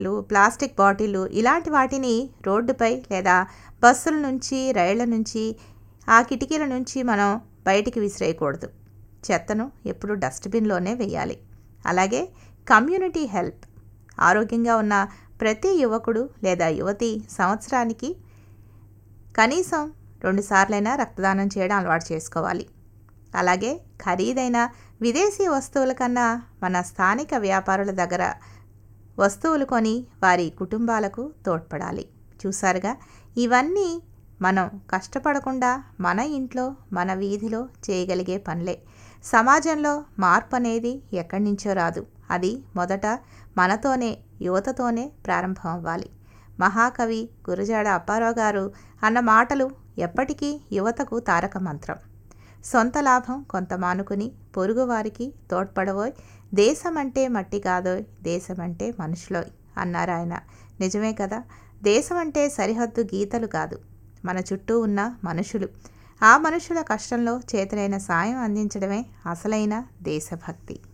plastic బాటిళ్ళు ఇలాంటి వాటిని రోడ్డుపై లేదా బస్సుల నుంచి రైళ్ల నుంచి ఆ కిటికీల నుంచి మనం బయటికి విసిరేయకూడదు చెత్తను ఎప్పుడు డస్ట్బిన్లోనే వేయాలి అలాగే కమ్యూనిటీ హెల్ప్ ఆరోగ్యంగా ఉన్న ప్రతి యువకుడు లేదా యువతి సంవత్సరానికి కనీసం రెండుసార్లైనా రక్తదానం చేయడం అలవాటు చేసుకోవాలి అలాగే ఖరీదైన విదేశీ వస్తువుల కన్నా మన స్థానిక వ్యాపారుల దగ్గర వస్తువులు కొని వారి కుటుంబాలకు తోడ్పడాలి చూసారుగా ఇవన్నీ మనం కష్టపడకుండా మన ఇంట్లో మన వీధిలో చేయగలిగే పనులే సమాజంలో మార్పు అనేది ఎక్కడి నుంచో రాదు అది మొదట మనతోనే యువతతోనే ప్రారంభం అవ్వాలి మహాకవి గురజాడ అప్పారావు గారు అన్న మాటలు ఎప్పటికీ యువతకు తారక మంత్రం సొంత లాభం కొంత మానుకుని పొరుగువారికి తోడ్పడవోయ్ దేశం అంటే మట్టి కాదోయ్ దేశం అంటే మనుషులోయ్ అన్నారు ఆయన నిజమే కదా దేశం అంటే సరిహద్దు గీతలు కాదు మన చుట్టూ ఉన్న మనుషులు ఆ మనుషుల కష్టంలో చేతులైన సాయం అందించడమే అసలైన దేశభక్తి